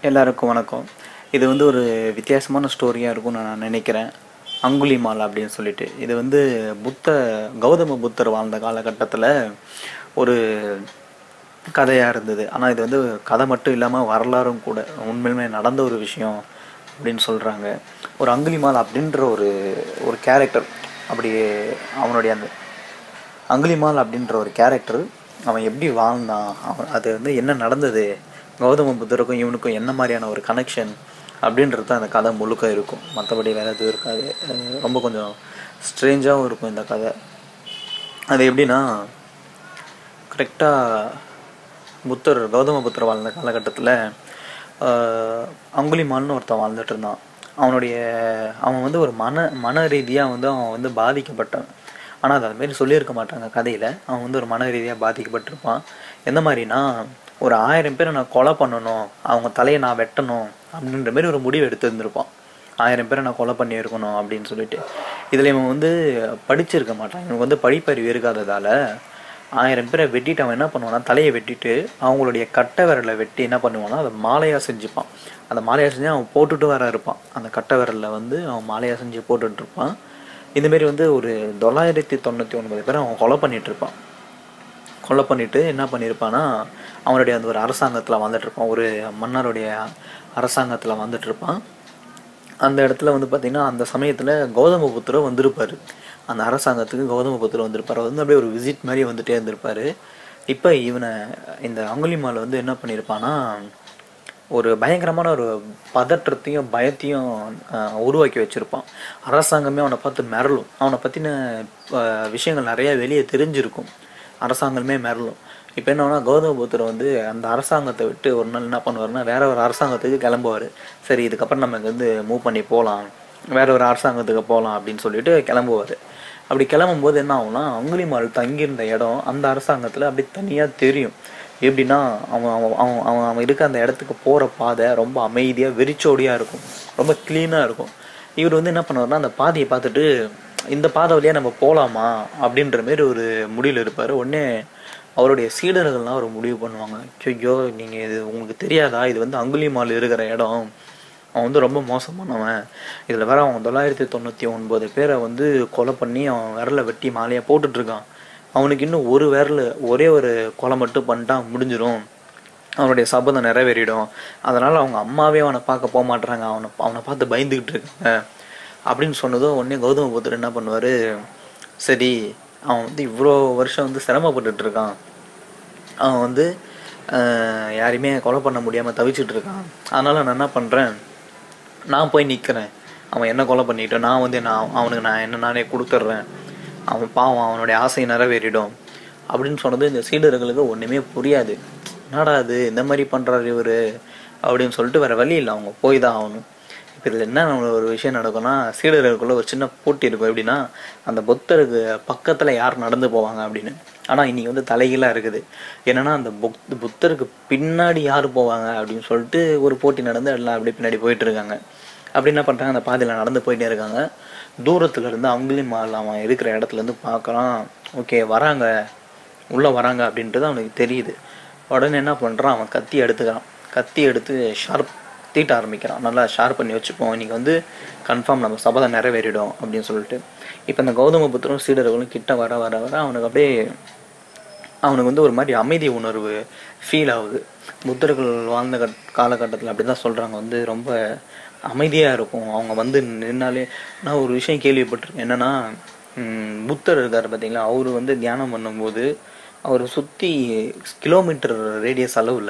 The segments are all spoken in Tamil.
எல்லாருக்கும் வணக்கம் இது வந்து ஒரு வித்தியாசமான ஸ்டோரியாக இருக்கும்னு நான் நினைக்கிறேன் அங்குலிமால் அப்படின்னு சொல்லிட்டு இது வந்து புத்த கௌதம புத்தர் வாழ்ந்த காலகட்டத்தில் ஒரு கதையாக இருந்தது ஆனால் இது வந்து கதை மட்டும் இல்லாமல் வரலாறும் கூட உண்மையிலுமே நடந்த ஒரு விஷயம் அப்படின்னு சொல்கிறாங்க ஒரு அங்குலிமால் அப்படின்ற ஒரு ஒரு கேரக்டர் அப்படி அவனுடைய அந்த அங்குலிமால் அப்படின்ற ஒரு கேரக்டர் அவன் எப்படி வாழ்ந்தான் அவன் அது வந்து என்ன நடந்தது கௌதம புத்தருக்கும் இவனுக்கும் என்ன மாதிரியான ஒரு கனெக்ஷன் அப்படின்றது தான் அந்த கதை முழுக்க இருக்கும் மற்றபடி வேறு எதுவும் இருக்காது அஹ் ரொம்ப கொஞ்சம் ஸ்ட்ரேஞ்சாகவும் இருக்கும் இந்த கதை அது எப்படின்னா கரெக்டாக புத்தர் கௌதம புத்தர் வாழ்ந்த காலகட்டத்தில் அங்குலிமால்னு ஒருத்தன் வாழ்ந்துட்டு இருந்தான் அவனுடைய அவன் வந்து ஒரு மன மன ரீதியாக வந்து அவன் வந்து பாதிக்கப்பட்டான் ஆனால் அது அதுமாரி சொல்லியிருக்க மாட்டாங்க கதையில் அவன் வந்து ஒரு மன ரீதியாக பாதிக்கப்பட்டிருப்பான் எந்த மாதிரினா ஒரு ஆயிரம் பேரை நான் கொலை பண்ணணும் அவங்க தலையை நான் வெட்டணும் அப்படின்ற மாதிரி ஒரு முடிவு எடுத்திருந்திருப்பான் ஆயிரம் பேரை நான் கொலை பண்ணி இருக்கணும் அப்படின்னு சொல்லிட்டு இதில் இவன் வந்து படிச்சிருக்க மாட்டான் இவனுக்கு வந்து படிப்பறிவு இருக்காததால் ஆயிரம் பேரை வெட்டிட்டு அவன் என்ன பண்ணுவான்னா தலையை வெட்டிட்டு அவங்களுடைய கட்டை விரலை வெட்டி என்ன பண்ணுவான்னா அதை மாலையாக செஞ்சுப்பான் அந்த மாலையாக செஞ்சு அவன் போட்டுட்டு வர இருப்பான் அந்த கட்டை விரலில் வந்து அவன் மாலையாக செஞ்சு போட்டுட்டு இருப்பான் இந்தமாரி வந்து ஒரு தொள்ளாயிரத்தி தொண்ணூற்றி ஒன்பது பேரை அவன் கொலை பண்ணிட்டு இருப்பான் கொலை பண்ணிட்டு என்ன பண்ணியிருப்பான்னா அவனுடைய அந்த ஒரு அரசாங்கத்தில் வந்துட்டு இருப்பான் ஒரு மன்னருடைய அரசாங்கத்தில் வந்துட்டு இருப்பான் அந்த இடத்துல வந்து பார்த்திங்கன்னா அந்த சமயத்தில் கௌதம புத்தரும் வந்திருப்பார் அந்த அரசாங்கத்துக்கு கௌதம புத்தர் வந்திருப்பார் அவர் வந்து அப்படியே ஒரு விசிட் மாதிரி வந்துட்டே இருந்திருப்பார் இப்போ இவனை இந்த அங்குலிமால் வந்து என்ன பண்ணியிருப்பான்னா ஒரு பயங்கரமான ஒரு பதற்றத்தையும் பயத்தையும் ஆஹ், உருவாக்கி வச்சுருப்பான் அரசாங்கமே அவனை பார்த்து மிரளும் அவனை பற்றின விஷயங்கள் நிறைய வெளியே தெரிஞ்சிருக்கும் அரசாங்கமே மிரளும் இப்போ என்னன்னா கௌதம புத்தர் வந்து அந்த அரசாங்கத்தை விட்டு ஒரு நாள் என்ன பண்ணுவாருன்னா வேற ஒரு அரசாங்கத்துக்கு கிளம்புவார் சரி இதுக்கப்புறம் நம்ம இங்கேருந்து மூவ் பண்ணி போகலாம் வேற ஒரு அரசாங்கத்துக்கு போகலாம் அப்படின்னு சொல்லிட்டு கிளம்புவார் அப்படி கிளம்பும்போது என்ன ஆகும்னா அங்குலிமால் தங்கியிருந்த இடம் அந்த அரசாங்கத்தில் அப்படி தனியாக தெரியும் எப்படின்னா அவன் அவன் அவன் அவன் அவன் இருக்க அந்த இடத்துக்கு போகிற பாதை ரொம்ப அமைதியாக வெறிச்சோடியாக இருக்கும் ரொம்ப க்ளீனாக இருக்கும் இவர் வந்து என்ன பண்ணுவார்னா அந்த பாதையை பார்த்துட்டு இந்த பாதை வழியாக நம்ம போகலாமா அப்படின்ற மாரி ஒரு முடிவில் இருப்பார் உடனே அவருடைய சீடர்கள்லாம் ஒரு முடிவு பண்ணுவாங்க ஐயோ நீங்கள் இது உங்களுக்கு தெரியாதா இது வந்து அங்குலிமால் இருக்கிற இடம் அவன் வந்து ரொம்ப மோசமானவன் இதில் வேற அவன் தொள்ளாயிரத்தி தொண்ணூற்றி ஒன்பது பேரை வந்து கொலை பண்ணி அவன் விரலை வெட்டி மாலையாக போட்டுட்ருக்கான் அவனுக்கு இன்னும் ஒரு விரல் ஒரே ஒரு கொலை மட்டும் பண்ணிட்டான் முடிஞ்சிடும் அவனுடைய சபதம் நிறைவேறிடும் அதனால் அவங்க அம்மாவே அவனை பார்க்க போக மாட்றாங்க அவனை அவனை பார்த்து பயந்துக்கிட்டு இருக்காங்க அப்படின்னு சொன்னதும் உடனே கௌதம புத்தர் என்ன பண்ணுவார் சரி அவன் வந்து இவ்வளோ வருஷம் வந்து சிரமப்பட்டுட்டு இருக்கான் அவன் வந்து ஆஹ், யாரையுமே கொலை பண்ண முடியாமல் தவிச்சிட்டு இருக்கான் அதனால் நான் என்ன பண்ணுறேன் நான் போய் நிற்கிறேன் அவன் என்ன கொலை பண்ணிட்டு நான் வந்து நான் அவனுக்கு நான் என்ன நானே கொடுத்துட்றேன் அவன் பாவம் அவனுடைய ஆசை நிறைவேறிடும் அப்படின்னு சொன்னது இந்த சீடர்களுக்கு ஒன்றுமே புரியாது என்னடா அது இந்த மாதிரி பண்ணுறாரு இவர் அப்படின்னு சொல்லிட்டு வேற வழி இல்லை அவங்க போய் தான் ஆகணும் இப்போ இதில் என்ன நம்ம ஒரு விஷயம் நடக்கும்னா சீடர்களுக்குள்ள ஒரு சின்ன போட்டி இருக்கும் எப்படின்னா அந்த புத்தருக்கு பக்கத்தில் யார் நடந்து போவாங்க அப்படின்னு ஆனால் இன்னைக்கு வந்து தலைகீழாக இருக்குது என்னன்னா அந்த புக் புத்தருக்கு பின்னாடி யார் போவாங்க அப்படின்னு சொல்லிட்டு ஒரு போட்டி நடந்து எல்லாம் அப்படியே பின்னாடி போயிட்டு இருக்காங்க அப்படி என்ன பண்ணுறாங்க அந்த பாதையில் நடந்து போயிட்டே இருக்காங்க தூரத்துல இருந்து அவங்களையும் மாறலாம் அவன் இருக்கிற இடத்துல இருந்து பார்க்குறான் ஓகே வராங்க உள்ளே வராங்க அப்படின்றது அவனுக்கு தெரியுது உடனே என்ன பண்ணுறான் அவன் கத்தி எடுத்துக்கிறான் கத்தி எடுத்து ஷார்ப் தீட்ட ஆரம்பிக்கிறான் நல்லா ஷார்ப் பண்ணி வச்சுப்போம் இன்னைக்கு வந்து கன்ஃபார்ம் நம்ம சபதம் நிறைவேறிடும் அப்படின்னு சொல்லிட்டு இப்போ இந்த கௌதம புத்தரும் சீடர்களும் கிட்ட வர வர வர அவனுக்கு அப்படியே அவனுக்கு வந்து ஒரு மாதிரி அமைதி உணர்வு ஃபீல் ஆகுது புத்தர்கள் வாழ்ந்த கட் காலகட்டத்தில் அப்படி தான் சொல்கிறாங்க வந்து ரொம்ப அமைதியாக இருக்கும் அவங்க வந்து நின்னாலே நான் ஒரு விஷயம் கேள்விப்பட்டிருக்கேன் என்னென்னா புத்தர் இருக்கார் பார்த்தீங்களா அவர் வந்து தியானம் பண்ணும்போது அவர் சுற்றி கிலோமீட்டர் ரேடியஸ் அளவில்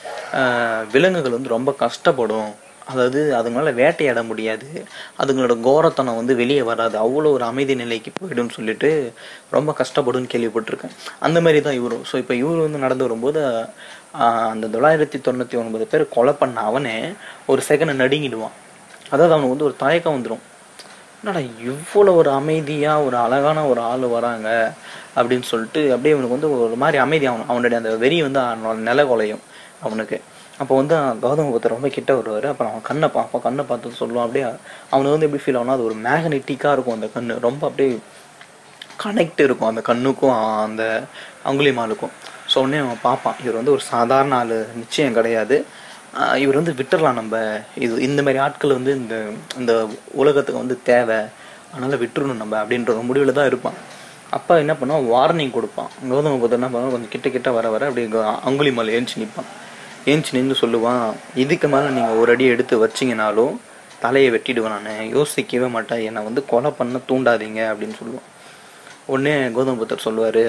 விலங்குகள் வந்து ரொம்ப கஷ்டப்படும் அதாவது அதுங்களால வேட்டையாட முடியாது அதுங்களோட கோரத்தனம் வந்து வெளியே வராது அவ்வளோ ஒரு அமைதி நிலைக்கு போயிடும்னு சொல்லிட்டு ரொம்ப கஷ்டப்படும்னு கேள்விப்பட்டிருக்கேன் அந்த மாதிரி தான் இவரும் ஸோ இப்போ இவர் வந்து நடந்து வரும்போது ஆஹ், அந்த தொள்ளாயிரத்தி தொண்ணூற்றி ஒன்பது பேர் கொலை பண்ண அவனே ஒரு செகண்ட் நடுங்கிடுவான் அதாவது அவனுக்கு வந்து ஒரு தயக்கம் வந்துடும் என்னடா இவ்வளோ ஒரு அமைதியாக ஒரு அழகான ஒரு ஆள் வராங்க அப்படின்னு சொல்லிட்டு அப்படியே அவனுக்கு வந்து ஒரு மாதிரி அமைதி அவன் அவனுடைய அந்த வெறி வந்து அவனோட நில கொலையும் அவனுக்கு அப்போ வந்து கௌதம புத்தர் ரொம்ப கிட்ட வருவார் அப்புறம் அவன் கண்ணை பார்ப்பான் கண்ணை பார்த்து சொல்லுவான் அப்படியே அவனுக்கு வந்து எப்படி ஃபீல் ஆகும்னா அது ஒரு மேக்னெட்டிக்காக இருக்கும் அந்த கண்ணு ரொம்ப அப்படியே கனெக்ட் இருக்கும் அந்த கண்ணுக்கும் அந்த அங்குலிமாலுக்கும் ஸோ உடனே அவன் பார்ப்பான் இவர் வந்து ஒரு சாதாரண ஆள் நிச்சயம் கிடையாது ஆஹ் இவர் வந்து விட்டுறலாம் நம்ம இது இந்த மாதிரி ஆட்கள் வந்து இந்த இந்த உலகத்துக்கு வந்து தேவை அதனால் விட்டுறணும் நம்ம அப்படின்ற ஒரு முடிவில் தான் இருப்பான் அப்பா என்ன பண்ணுவான் வார்னிங் கொடுப்பான் கௌதம புத்தர் என்ன பண்ணுவான் கொஞ்சம் கிட்ட கிட்ட வர வர அப்படியே க- அங்குலி மேலே ஏஞ்சி நிற்பான் ஏஞ்சி நின்று சொல்லுவான் இதுக்கு மேலே நீங்கள் ஒரு அடி எடுத்து வச்சிங்கனாலும் தலையை வெட்டிடுவேன் நான் யோசிக்கவே மாட்டேன் என்னை வந்து கொலை பண்ண தூண்டாதீங்க அப்படின்னு சொல்லுவான் உடனே கௌதம புத்தர் சொல்லுவார்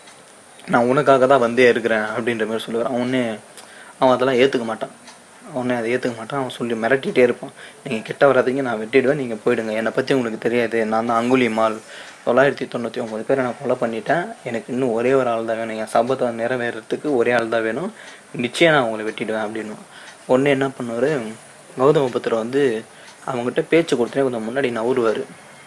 நான் உனக்காக தான் வந்தே இருக்கிறேன் அப்படின்ற மாதிரி சொல்லுவார் அவனே அவன் அதெல்லாம் ஏற்றுக்க மாட்டான் அவனே அதை ஏற்றுக்க மாட்டான் அவன் சொல்லி மிரட்டிகிட்டே இருப்பான் நீங்கள் கிட்ட வராதீங்க நான் வெட்டிடுவேன் நீங்கள் போயிடுங்க என்னை பற்றி உங்களுக்கு தெரியாது நான் தான் அங்குலி மால் தொள்ளாயிரத்தி தொண்ணூற்றி ஒம்பது பேரை நான் கொலை பண்ணிட்டேன் எனக்கு இன்னும் ஒரே ஒரு ஆள் தான் வேணும் என் சபத்தை நிறைவேறதுக்கு ஒரே ஆள் தான் வேணும் நிச்சயம் நான் உங்களை வெட்டிடுவேன் அப்படின்னு உடனே என்ன பண்ணுவார் கௌதம புத்தர் வந்து அவங்ககிட்ட பேச்சு கொடுத்தே கொஞ்சம் முன்னாடி நவுருவார்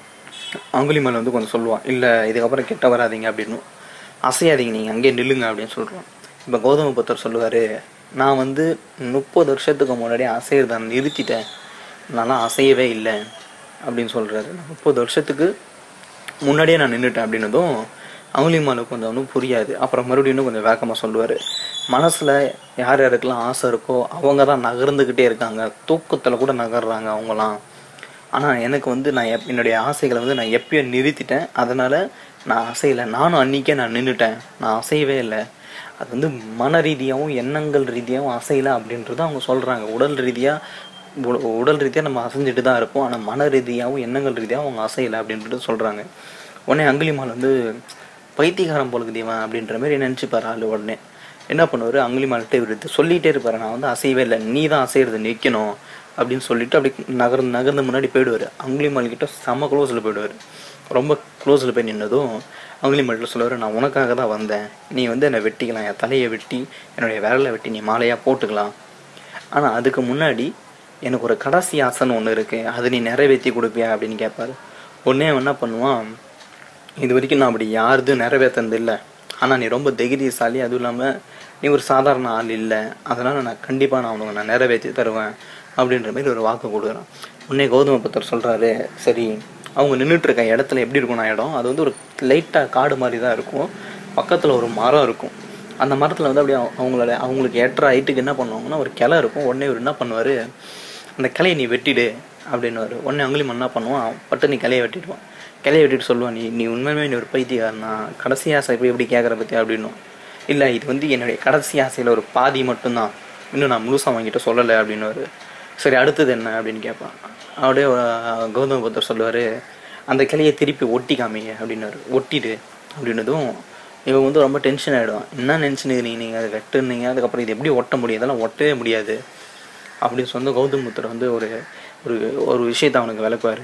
அங்குலிமலை வந்து கொஞ்சம் சொல்லுவான் இல்லை இதுக்கப்புறம் கிட்ட வராதீங்க அப்படின்னு அசையாதீங்க நீங்கள் அங்கேயே நில்லுங்க அப்படின்னு சொல்கிறான் இப்போ கௌதம புத்தர் சொல்லுவார் நான் வந்து முப்பது வருஷத்துக்கு முன்னாடி அசையறதை நிறுத்திட்டேன் நான்லாம் அசையவே இல்லை அப்படின்னு சொல்கிறாரு முப்பது வருஷத்துக்கு முன்னாடியே நான் நின்றுட்டேன் அப்படின்னதும் அங்குலிமாலுக்கு கொஞ்சம் ஒன்றும் புரியாது அப்புறம் மறுபடியும் இன்னும் கொஞ்சம் வேகமாக சொல்லுவார் மனசில் யார் யாருக்கெல்லாம் ஆசை இருக்கோ அவங்க தான் நகர்ந்துக்கிட்டே இருக்காங்க தூக்கத்தில் கூட நகர்றாங்க அவங்களாம் ஆனால் எனக்கு வந்து நான் எப் என்னுடைய ஆசைகளை வந்து நான் எப்பயோ நிறுத்திட்டேன் அதனால் நான் அசையலை நானும் அன்றைக்கே நான் நின்றுட்டேன் நான் அசையவே இல்லை அது வந்து மன ரீதியாகவும் எண்ணங்கள் ரீதியாகவும் அசையலை அப்படின்றது அவங்க சொல்கிறாங்க உடல் ரீதியாக உடல் ரீதியாக நம்ம அசைஞ்சிட்டு தான் இருப்போம் ஆனால் மன ரீதியாகவும் எண்ணங்கள் ரீதியாகவும் அவங்க அசையலை அப்படின்றது சொல்கிறாங்க உடனே அங்குலிமால் வந்து பைத்தியகாரம் போலுக்கு தீவன் அப்படின்ற மாதிரி நினச்சிப்பார் ஆள் உடனே என்ன பண்ணுவார் அங்குலிமால்கிட்ட இவர் இது சொல்லிகிட்டே இருப்பார் நான் வந்து அசையவே இல்லை நீ தான் அசையிறது நிற்கணும் அப்படின்னு சொல்லிட்டு அப்படி நகர்ந்து நகர்ந்து முன்னாடி போயிடுவார் அங்குலிமால் கிட்ட செம்ம க்ளோஸில் போயிடுவார் ரொம்ப க்ளோஸில் போய் நின்னதும் அங்குலிமால்கிட்ட சொல்லுவார் நான் உனக்காக தான் வந்தேன் நீ வந்து என்னை வெட்டிக்கலாம் என் தலையை வெட்டி என்னுடைய விரலை வெட்டி நீ மாலையாக போட்டுக்கலாம் ஆனால் அதுக்கு முன்னாடி எனக்கு ஒரு கடைசி ஆசைன்னு ஒன்று இருக்குது அது நீ நிறைவேற்றி கொடுப்பியா அப்படின்னு கேட்பாரு உடனே அவன் என்ன பண்ணுவான் இது வரைக்கும் நான் அப்படி யாருதும் நிறைவேற்றினது இல்லை ஆனால் நீ ரொம்ப தைரியசாலி அதுவும் இல்லாமல் நீ ஒரு சாதாரண ஆள் இல்லை அதனால் நான் கண்டிப்பாக நான் உனக்கு நான் நிறைவேற்றி தருவேன் அப்படின்ற மாதிரி ஒரு வாக்கு கொடுக்குறான் உடனே கௌதம புத்தர் சொல்கிறாரு சரி அவங்க நின்றுட்டு இருக்க இடத்துல எப்படி இருக்கும்னா இடம் அது வந்து ஒரு லைட்டாக காடு மாதிரி தான் இருக்கும் பக்கத்தில் ஒரு மரம் இருக்கும் அந்த மரத்தில் வந்து அப்படியே அவங்களோட அவங்களுக்கு ஏற்ற ஹைட்டுக்கு என்ன பண்ணுவாங்கன்னா ஒரு கிளை இருக்கும் உடனே இவர் என்ன பண்ணுவார் அந்த கிளையை நீ வெட்டிடு அப்படின்னுவார் உடனே அங்குலிமன் என்ன பண்ணுவான் பட்டு நீ கிளையை வெட்டிடுவான் கிளையை வெட்டிட்டு சொல்லுவான் நீ நீ உண்மையுமே நீ ஒரு பைத்தியக்காரனா கடைசி ஆசை இப்போ எப்படி கேட்குற பற்றி அப்படின்னும் இல்லை இது வந்து என்னுடைய கடைசி ஆசையில் ஒரு பாதி மட்டும்தான் இன்னும் நான் முழுசாக அவங்ககிட்ட சொல்லலை அப்படின்னுவாரு சரி அடுத்தது என்ன அப்படின்னு கேட்பான் அப்படியே அஹ், கௌதம புத்தர் சொல்லுவார் அந்த கிளையை திருப்பி ஒட்டி காமிங்க அப்படின்னாரு ஒட்டிடு அப்படின்னதும் இவன் வந்து ரொம்ப டென்ஷன் ஆகிடுவான் என்ன நினச்சினுக்கிறீங்க நீங்கள் அதை வெட்டுனீங்க அதுக்கப்புறம் இது எப்படி ஒட்ட முடியும் இதெல்லாம் ஒட்டவே முடியாது அப்படின்னு சொந்த கௌதம் புத்தர் வந்து ஒரு ஒரு ஒரு விஷயத்தை அவனுக்கு விளக்குவார்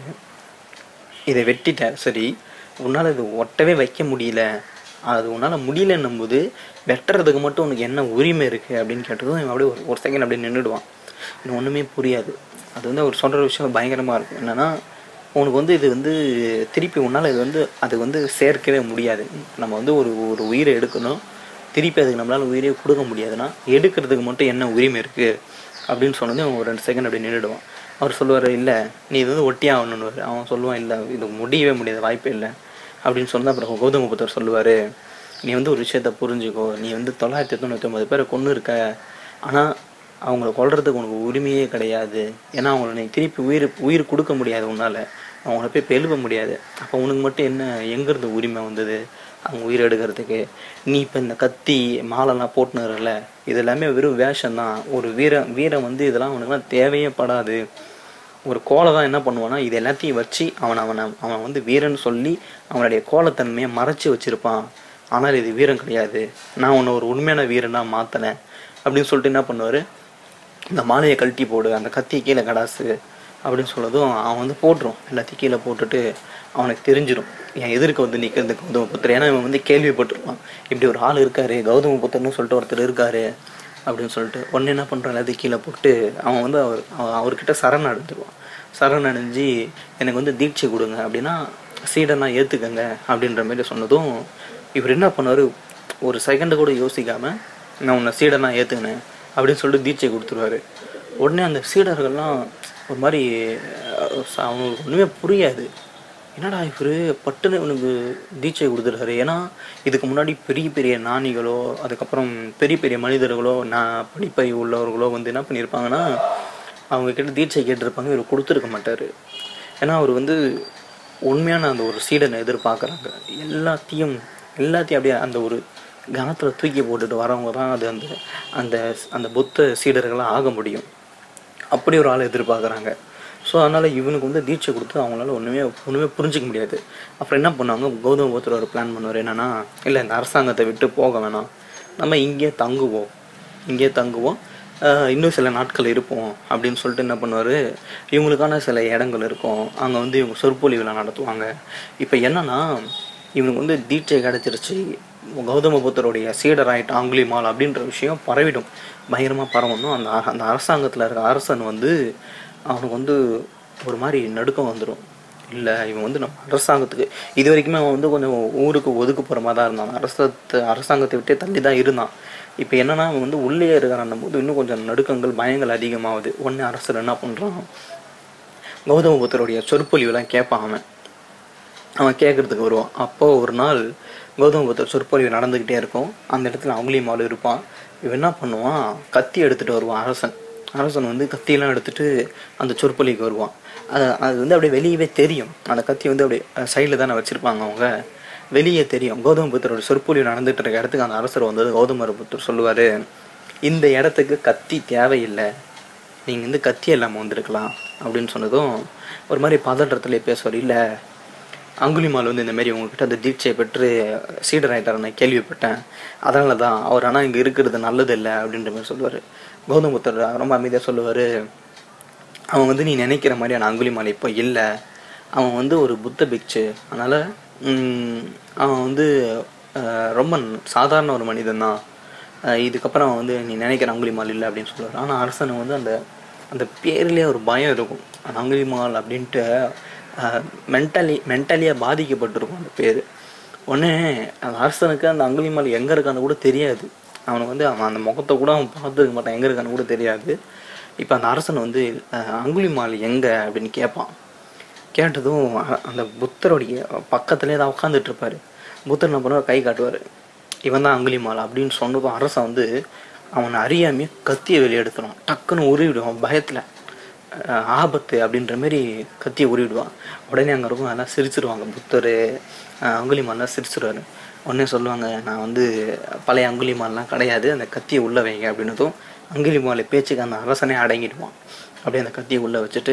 இதை வெட்டிட்ட சரி உன்னால் இது ஒட்டவே வைக்க முடியல அது உன்னால் முடியலன்னும் போது வெட்டுறதுக்கு மட்டும் உனக்கு என்ன உரிமை இருக்குது அப்படின்னு கேட்டதும் இவன் அப்படியே ஒரு ஒரு செகண்ட் அப்படியே நின்றுடுவான் இன்னும் ஒன்றுமே புரியாது அது வந்து அவர் சொல்கிற விஷயம் பயங்கரமாக இருக்கும் என்னென்னா உனக்கு வந்து இது வந்து திருப்பி உன்னால் இது வந்து அது வந்து சேர்க்கவே முடியாது நம்ம வந்து ஒரு ஒரு உயிரை எடுக்கணும் திருப்பி அதுக்கு நம்மளால் உயிரே கொடுக்க முடியாதுன்னா எடுக்கிறதுக்கு மட்டும் என்ன உரிமை இருக்குது அப்படின்னு சொன்னது அவன் ஒரு ரெண்டு செகண்ட் அப்படியே நின்றுடுவான் அவர் சொல்லுவார் இல்லை நீ இது வந்து ஒட்டியே ஆகணுன்னு அவன் சொல்லுவான் இல்லை இது முடியவே முடியாது வாய்ப்பே இல்லை அப்படின்னு சொன்னா அப்புறம் கௌதம புத்தர் சொல்லுவார் நீ வந்து ஒரு விஷயத்த புரிஞ்சுக்கோ நீ வந்து தொள்ளாயிரத்தி தொண்ணூற்றி ஒன்பது பேரை கொன்று இருக்க ஆனால் அவங்கள கொல்றதுக்கு உனக்கு உரிமையே கிடையாது ஏன்னா அவங்கள நீ திருப்பி உயிர் உயிர் கொடுக்க முடியாது உன்னால் அவங்கள போய் இப்போ எழுப்ப முடியாது அப்போ உனக்கு மட்டும் என்ன எங்கேருந்து உரிமை வந்தது அவங்க உயிர் எடுக்கிறதுக்கு நீ இப்போ இந்த கத்தி மாலைலாம் போட்டுனுறல இது எல்லாமே வெறும் வேஷம் தான் ஒரு வீரம் வீரம் வந்து இதெல்லாம் அவனுக்குலாம் தேவையே படாது ஒரு கோலை தான் என்ன பண்ணுவான்னா இது எல்லாத்தையும் வச்சு அவன் அவனை அவன் வந்து வீரன் சொல்லி அவனுடைய கோலத்தன்மையை மறைச்சி வச்சிருப்பான் ஆனால் இது வீரம் கிடையாது நான் உன்னை ஒரு உண்மையான வீரனாக மாற்றினேன் அப்படின்னு சொல்லிட்டு என்ன பண்ணுவார் இந்த மாலையை கழட்டி போடு அந்த கத்தியை கீழே கடாசு அப்படின்னு சொல்லதும் அவன் வந்து போட்டுரும் எல்லாத்தையும் கீழே போட்டுட்டு அவனுக்கு தெரிஞ்சிடும் என் எதிர்க்க வந்து நிற்கிறது கௌதம புத்தர் ஏன்னா இவன் வந்து கேள்விப்பட்டிருப்பான் இப்படி ஒரு ஆள் இருக்காரு கௌதம புத்தர்னு சொல்லிட்டு ஒருத்தர் இருக்காரு அப்படின்னு சொல்லிட்டு உடனே என்ன பண்ணுறான் எல்லாத்தையும் கீழே போட்டு அவன் வந்து அவர் அவ- அவர்கிட்ட சரண் அடைஞ்சிருவான் சரண் அடைஞ்சு எனக்கு வந்து தீட்சை கொடுங்க அப்படின்னா சீடனா ஏற்றுக்கங்க அப்படின்ற மாதிரி சொன்னதும் இவர் என்ன பண்ணாரு ஒரு செகண்டு கூட யோசிக்காம நான் உன்னை சீடனா ஏற்றுக்கினேன் அப்படின்னு சொல்லிட்டு தீட்சை கொடுத்துருவாரு உடனே அந்த சீடர்கள்லாம் ஒரு மாதிரி அஹ், அவங்களுக்கு ஒன்றுமே புரியாது என்னடா இவர் பட்டுன்னு இவனுக்கு தீட்சை கொடுத்துருக்காரு ஏன்னா இதுக்கு முன்னாடி பெரிய பெரிய ஞானிகளோ அதுக்கப்புறம் பெரிய பெரிய மனிதர்களோ நான் படிப்பறிவு உள்ளவர்களோ வந்து என்ன பண்ணியிருப்பாங்கன்னா அவங்க கிட்ட தீட்சை கேட்டிருப்பாங்க இவர் கொடுத்துருக்க மாட்டார் ஏன்னா அவர் வந்து உண்மையான அந்த ஒரு சீடனை எதிர்பார்க்குறாங்க எல்லாத்தையும் எல்லாத்தையும் அப்படியே அந்த ஒரு கணத்தில் தூக்கி போட்டுட்டு வரவங்க தான் அது அந்த அந்த அந்த புத்த சீடர்களாக ஆக முடியும் அப்படி ஒரு ஆளை எதிர்பார்க்குறாங்க ஸோ அதனால் இவனுக்கு வந்து தீட்சை கொடுத்து அவங்களால ஒன்றுமே ஒன்றுமே புரிஞ்சிக்க முடியாது அப்புறம் என்ன பண்ணாங்க கௌதம புத்தர் ஒரு பிளான் பண்ணுவார் என்னென்னா இல்லை இந்த அரசாங்கத்தை விட்டு போக வேணாம் நம்ம இங்கே தங்குவோம் இங்கே தங்குவோம் ஆஹ் இன்னும் சில நாட்கள் இருப்போம் அப்படின்னு சொல்லிட்டு என்ன பண்ணுவார் இவங்களுக்கான சில இடங்கள் இருக்கும் அங்கே வந்து இவங்க சொற்பொழிவுகளை நடத்துவாங்க இப்போ என்னன்னா இவனுக்கு வந்து தீட்சை கிடச்சிருச்சு கௌதம புத்தருடைய சீடர் ஆயிட்டு ஆங்குலிமால் அப்படின்ற விஷயம் பரவிடும் பயங்கரமாக பரவணும் அந்த அ- அந்த அரசாங்கத்தில் இருக்க அரசன் வந்து அவனுக்கு வந்து ஒரு மாதிரி நடுக்கம் வந்துடும் இல்லை இவன் வந்து நம்ம அரசாங்கத்துக்கு இது வரைக்குமே அவன் வந்து கொஞ்சம் ஊருக்கு ஒதுக்குப்புற மாதிரி தான் இருந்தான் அரசத்தை அரசாங்கத்தை விட்டே தள்ளி தான் இருந்தான் இப்போ என்னன்னா அவன் வந்து உள்ளே இருக்கிறான் போது இன்னும் கொஞ்சம் நடுக்கங்கள் பயங்கள் அதிகமாகுது உடனே அரசர் என்ன பண்ணுறான் கௌதம புத்தருடைய சொற்பொழிவுலாம் கேட்பான் அவன் அவன் கேட்கறதுக்கு வருவான் அப்போ ஒரு நாள் கௌதம புத்தர் சொற்பொழிவு நடந்துக்கிட்டே இருக்கும் அந்த இடத்துல அவங்களையும் இருப்பான் இவன் என்ன பண்ணுவான் கத்தி எடுத்துட்டு வருவான் அரசன் அரசன் வந்து கத்தியெல்லாம் எடுத்துட்டு அந்த சொற்பொழிவுக்கு வருவான் அது அது வந்து அப்படியே வெளியவே தெரியும் அந்த கத்தி வந்து அப்படியே சைடில் தானே வச்சுருப்பாங்க அவங்க வெளியே தெரியும் கௌதம புத்தரோட சொற்பொழிவு நடந்துட்டு இருக்க இடத்துக்கு அந்த அரசர் வந்தது கௌதம புத்தர் சொல்லுவார் இந்த இடத்துக்கு கத்தி தேவையில்லை நீங்கள் வந்து கத்தி இல்லாமல் வந்திருக்கலாம் அப்படின்னு சொன்னதும் ஒரு மாதிரி பதற்றத்திலே பேசுவார் இல்லை அங்குலிமால் வந்து இந்த மாதிரி உங்ககிட்ட அந்த தீட்சை பெற்று சீடர் ஆயிட்டார் நான் கேள்விப்பட்டேன் அதனால தான் அவர் ஆனால் இங்கே இருக்கிறது நல்லது இல்லை அப்படின்ற மாதிரி சொல்லுவார் கௌதம் புத்தர் ரொம்ப அமைதியாக சொல்லுவார் அவன் வந்து நீ நினைக்கிற மாதிரியான அங்குலிமால் இப்போ இல்லை அவன் வந்து ஒரு புத்த பிக்சு அதனால் அவன் வந்து அஹ், ரொம்ப சாதாரண ஒரு மனிதன் தான் இதுக்கப்புறம் அவன் வந்து நீ நினைக்கிற அங்குலிமால் இல்லை அப்படின்னு சொல்லுவார் ஆனால் அரசனுக்கு வந்து அந்த அந்த பேர்லேயே ஒரு பயம் இருக்கும் அந்த அங்குலிமால் அப்படின்ட்டு மென்டலி மென்டலியாக பாதிக்கப்பட்டிருக்கும் அந்த பேர் உடனே அந்த அரசனுக்கு அந்த அங்குலிமால் எங்கே இருக்கான்னு கூட தெரியாது அவனுக்கு வந்து அவன் அந்த முகத்தை கூட அவன் பார்த்துருக்க மாட்டான் எங்கே இருக்கான்னு கூட தெரியாது இப்போ அந்த அரசன் வந்து அஹ், அங்குலிமால் எங்கே அப்படின்னு கேட்பான் கேட்டதும் அ- அந்த புத்தருடைய பக்கத்துலேயே தான் உட்காந்துட்டு இருப்பாரு புத்தர் என்ன பண்ணுவார் கை காட்டுவார் இவன் தான் அங்குலிமால் அப்படின்னு சொன்னதும் அரசன் வந்து அவனை அறியாமையே கத்தியை வெளியே எடுத்துடும் டக்குன்னு உருவிடுவான் பயத்தில் ஆபத்து அப்படின்ற மாதிரி கத்தியை உருவிடுவான் உடனே அங்கே இருக்கும் எல்லாம் சிரிச்சிருவாங்க புத்தர் அஹ், அங்குலிமால்லாம் சிரிச்சிருவாரு உடனே சொல்லுவாங்க நான் வந்து பழைய அங்குலிமால்லாம் கிடையாது அந்த கத்தியை உள்ள வைங்க அப்படின்னதும் அங்குலிமாலை பேச்சுக்கு அந்த அரசனே அடங்கிடுவான் அப்படியே அந்த கத்தியை உள்ள வச்சுட்டு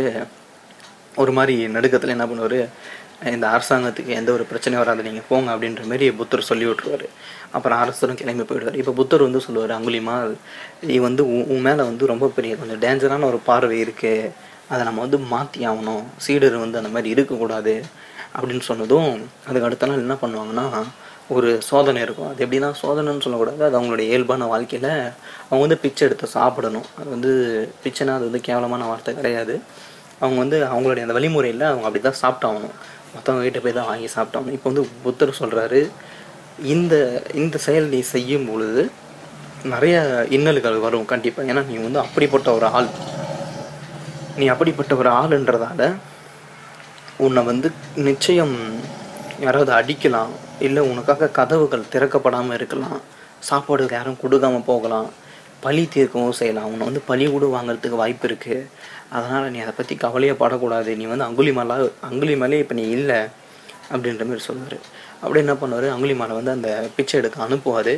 ஒரு மாதிரி நடுக்கத்தில் என்ன பண்ணுவார் இந்த அரசாங்கத்துக்கு எந்த ஒரு பிரச்சனையும் வராது நீங்கள் போங்க அப்படின்ற மாதிரி புத்தர் சொல்லி விட்ருவாரு அப்புறம் அரசரும் கிளம்பி போயிடுவார் இப்போ புத்தர் வந்து சொல்லுவார் அங்குலிமால் நீ வந்து உன் உன் மேலே வந்து ரொம்ப பெரிய கொஞ்சம் டேஞ்சரான ஒரு பார்வை இருக்குது அதை நம்ம வந்து மாற்றி ஆகணும் சீடர் வந்து அந்த மாதிரி இருக்கக்கூடாது அப்படின்னு சொன்னதும் அதுக்கு அடுத்த நாள் என்ன பண்ணுவாங்கன்னா ஒரு சோதனை இருக்கும் அது எப்படின்னா சோதனைன்னு சொல்லக்கூடாது அது அவங்களுடைய இயல்பான வாழ்க்கையில் அவங்க வந்து பிச்சை எடுத்து சாப்பிடணும் அது வந்து பிச்சைனா அது வந்து கேவலமான வார்த்தை கிடையாது அவங்க வந்து அவங்களுடைய அந்த வழிமுறையில் அவங்க அப்படி தான் சாப்பிட்டாகணும் மற்றவங்க கிட்ட போய் தான் வாங்கி சாப்பிட்டாகணும் இப்போ வந்து புத்தர் சொல்கிறாரு இந்த இந்த செயல் நீ செய்யும் பொழுது நிறைய இன்னல்கள் வரும் கண்டிப்பாக ஏன்னா நீ வந்து அப்படிப்பட்ட ஒரு ஆள் நீ அப்படிப்பட்ட ஒரு ஆளுன்றதால உன்னை வந்து நிச்சயம் யாராவது அடிக்கலாம் இல்லை உனக்காக கதவுகள் திறக்கப்படாமல் இருக்கலாம் சாப்பாடு யாரும் கொடுக்காம போகலாம் பழி தீர்க்கவும் செய்யலாம் உன்னை வந்து பழி கூட வாங்குறதுக்கு வாய்ப்பு இருக்குது அதனால் நீ அதை பற்றி கவலையே படக்கூடாது நீ வந்து அங்குலிமாலா அங்குலிமாலே இப்போ நீ இல்லை அப்படின்ற மாதிரி சொல்லுவார் அப்படியே என்ன பண்ணுவார் அங்குலிமாலை வந்து அந்த பிச்சை எடுக்க அனுப்புவார்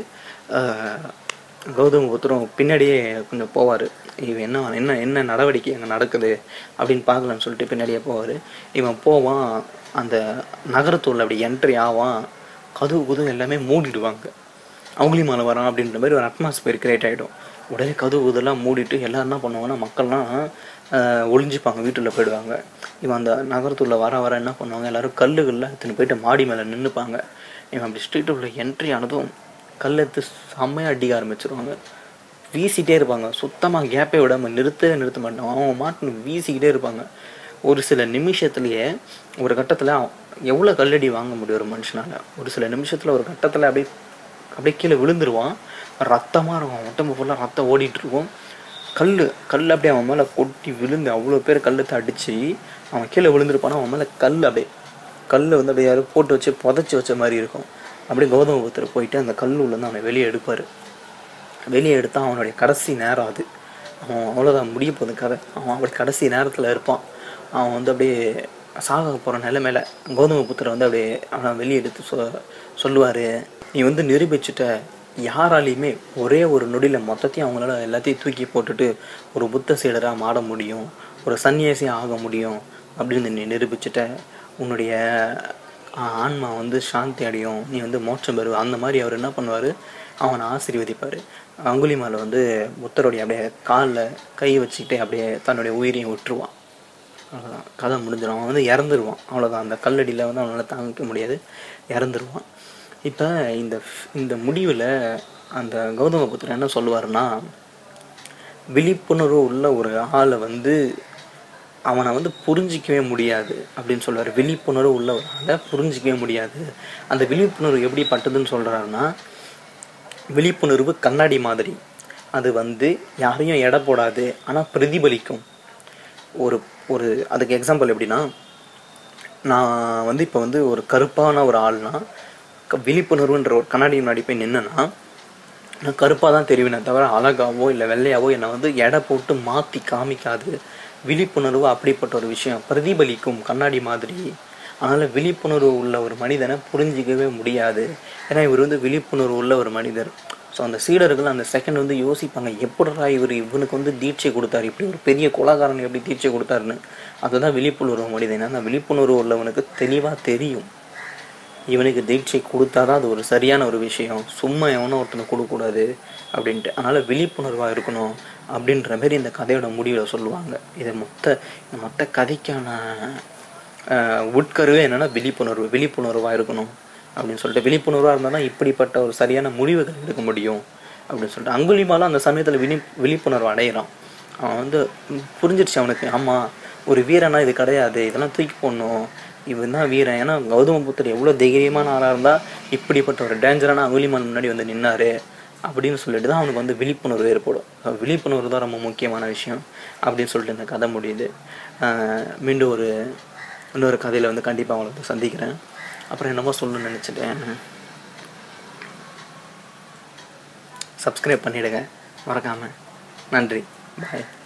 கௌதம புத்தரும் பின்னாடியே கொஞ்சம் போவார் இவன் என்ன என்ன என்ன நடவடிக்கை அங்கே நடக்குது அப்படின்னு பார்க்கலான்னு சொல்லிட்டு பின்னாடியே போவார் இவன் போவான் அந்த நகரத்துள்ள அப்படி என்ட்ரி ஆவான் கதவு குதவு எல்லாமே மூடிடுவாங்க அவங்களையும் மேலே வரான் அப்படின்ற மாதிரி ஒரு அட்மாஸ்பியர் கிரியேட் ஆகிடும் உடனே கதவு இதெல்லாம் மூடிட்டு எல்லாரும் என்ன பண்ணுவாங்கன்னா மக்கள்லாம் ஆஹ், ஒளிஞ்சுப்பாங்க வீட்டில் போயிடுவாங்க இவன் அந்த நகரத்துள்ள வர வர என்ன பண்ணுவாங்க எல்லாரும் கல்லுகளில் எடுத்துன்னு போயிட்டு மாடி மேலே நின்றுப்பாங்க இவன் அப்படி ஸ்ட்ரீட்டுக்குள்ள என்ட்ரி ஆனதும் கல் எடுத்து செம்மையாக அடிக்க ஆரம்பிச்சிருவாங்க வீசிட்டே இருப்பாங்க சுத்தமாக கேப்பே விடாமல் நிறுத்தவே நிறுத்த மாட்டாங்க அவங்க மாட்டுன்னு வீசிக்கிட்டே இருப்பாங்க ஒரு சில நிமிஷத்துலேயே ஒரு கட்டத்தில் எவ்வளோ கல்லடி வாங்க முடியும் ஒரு மனுஷனால ஒரு சில நிமிஷத்தில் ஒரு கட்டத்தில் அப்படியே அப்படியே கீழே விழுந்துருவான் ரத்தமாக இருக்கும் அவன் உடம்பு ஃபுல்லாக ரத்தம் ஓடிட்டு இருக்கும் கல் கல் அப்படியே அவன் மேலே கொட்டி விழுந்து அவ்வளோ பேர் கல்லுத்தை அடித்து அவன் கீழே விழுந்திருப்பானா அவன் மேலே கல் அப்படியே கல் வந்து அப்படியே யாரும் போட்டு வச்சு புதைச்சி வச்ச மாதிரி இருக்கும் அப்படியே கௌதம புத்தர் போயிட்டு அந்த கல் உள்ளேருந்து அவனை வெளியே எடுப்பார் வெளியே எடுத்தால் அவனுடைய கடைசி நேரம் அது அவன் அவ்வளோதான் முடிய போகுது கதை அவன் அப்படி கடைசி நேரத்தில் இருப்பான் அவன் வந்து அப்படியே சாக போகிற நிலைமையில கௌதம புத்தர் வந்து அப்படியே அவனை வெளியே எடுத்து சொ சொல்லுவார் நீ வந்து நிரூபிச்சுட்ட யாராலையுமே ஒரே ஒரு நொடியில் மொத்தத்தையும் அவங்களால எல்லாத்தையும் தூக்கி போட்டுட்டு ஒரு புத்த சீடராக மாற முடியும் ஒரு சன்னியாசியாக ஆக முடியும் அப்படின்னு நீ நிரூபிச்சுட்ட உன்னுடைய ஆஹ், ஆன்மா வந்து சாந்தி அடையும் நீ வந்து மோட்சம் பெறுவ அந்த மாதிரி அவர் என்ன பண்ணுவார் அவனை ஆசீர்வதிப்பார் அங்குலிமால வந்து புத்தருடைய அப்படியே காலில் கை வச்சுக்கிட்டே அப்படியே தன்னுடைய உயிரையும் விட்டுருவான் அவ்வளோதான் கதை முடிஞ்சிடும் அவன் வந்து இறந்துருவான் அவ்வளோதான் அந்த கல்லடியில் வந்து அவனால் தாங்கிக்க முடியாது இறந்துருவான் இப்போ இந்த இந்த முடிவில் அந்த கௌதம புத்தர் என்ன சொல்லுவாருன்னா விழிப்புணர்வு உள்ள ஒரு ஆளை வந்து அவனை வந்து புரிஞ்சிக்கவே முடியாது அப்படின்னு சொல்லுவார் விழிப்புணர்வு உள்ள ஒரு ஆளை புரிஞ்சிக்கவே முடியாது அந்த விழிப்புணர்வு எப்படி பட்டதுன்னு சொல்கிறாருன்னா விழிப்புணர்வு கண்ணாடி மாதிரி அது வந்து யாரையும் எடை போடாது ஆனால் பிரதிபலிக்கும் ஒரு ஒரு அதுக்கு எக்ஸாம்பிள் எப்படின்னா நான் வந்து இப்போ வந்து ஒரு கருப்பான ஒரு ஆள்னா க- விழிப்புணர்வுன்ற ஒரு கண்ணாடி முன்னாடி போய் நின்னேன்னா நான் கருப்பாக தான் தெரிவினே தவிர அழகாவோ இல்லை வெள்ளையாவோ என்னை வந்து எடை போட்டு மாற்றி காமிக்காது விழிப்புணர்வு அப்படிப்பட்ட ஒரு விஷயம் பிரதிபலிக்கும் கண்ணாடி மாதிரி அதனால் விழிப்புணர்வு உள்ள ஒரு மனிதனை புரிஞ்சிக்கவே முடியாது ஏன்னா இவர் வந்து விழிப்புணர்வு உள்ள ஒரு மனிதர் ஸோ அந்த சீடர்கள் அந்த செகண்ட் வந்து யோசிப்பாங்க எப்படிடா இவர் இவனுக்கு வந்து தீட்சை கொடுத்தாரு இப்படி ஒரு பெரிய கொலாகாரன் எப்படி தீட்சை கொடுத்தாருன்னு அதுதான் விழிப்புணர்வு மனிதன் அந்த விழிப்புணர்வு உள்ளவனுக்கு தெளிவாக தெரியும் இவனுக்கு தீட்சை கொடுத்தாதான் அது ஒரு சரியான ஒரு விஷயம் சும்மா எவனோ ஒருத்தனை கொடுக்கக்கூடாது அப்படின்ட்டு அதனால் விழிப்புணர்வாக இருக்கணும் அப்படின்ற மாதிரி இந்த கதையோட முடிவில் சொல்லுவாங்க இது மொத்த இந்த மொத்த கதைக்கான ஆஹ், உட்கருவே என்னென்னா விழிப்புணர்வு விழிப்புணர்வாக இருக்கணும் அப்படின்னு சொல்லிட்டு விழிப்புணர்வாக இருந்தால் தான் இப்படிப்பட்ட ஒரு சரியான முடிவுகள் எடுக்க முடியும் அப்படின்னு சொல்லிட்டு அங்குலிமாலும் அந்த சமயத்தில் விழி விழிப்புணர்வு அடையிறான் அவன் வந்து ம், புரிஞ்சிருச்சு அவனுக்கு ஆமாம் ஒரு வீரனா இது கிடையாது இதெல்லாம் தூக்கி போடணும் இவன் தான் வீரன் ஏன்னா கௌதம புத்தர் எவ்வளோ தைரியமான ஆளாக இருந்தால் இப்படிப்பட்ட ஒரு டேஞ்சரான அங்குலிமான் முன்னாடி வந்து நின்னாரு அப்படின்னு சொல்லிட்டு தான் அவனுக்கு வந்து விழிப்புணர்வு ஏற்படும் அஹ் விழிப்புணர்வு தான் ரொம்ப முக்கியமான விஷயம் அப்படின்னு சொல்லிட்டு இந்த கதை முடியுது ஆஹ் மீண்டும் ஒரு இன்னொரு கதையில் வந்து கண்டிப்பாக அவங்களை வந்து சந்திக்கிறேன் அப்புறம் என்னமோ சொல்லணும்னு நினச்சிட்டேன் சப்ஸ்கிரைப் பண்ணிடுங்க மறக்காமல் நன்றி பாய்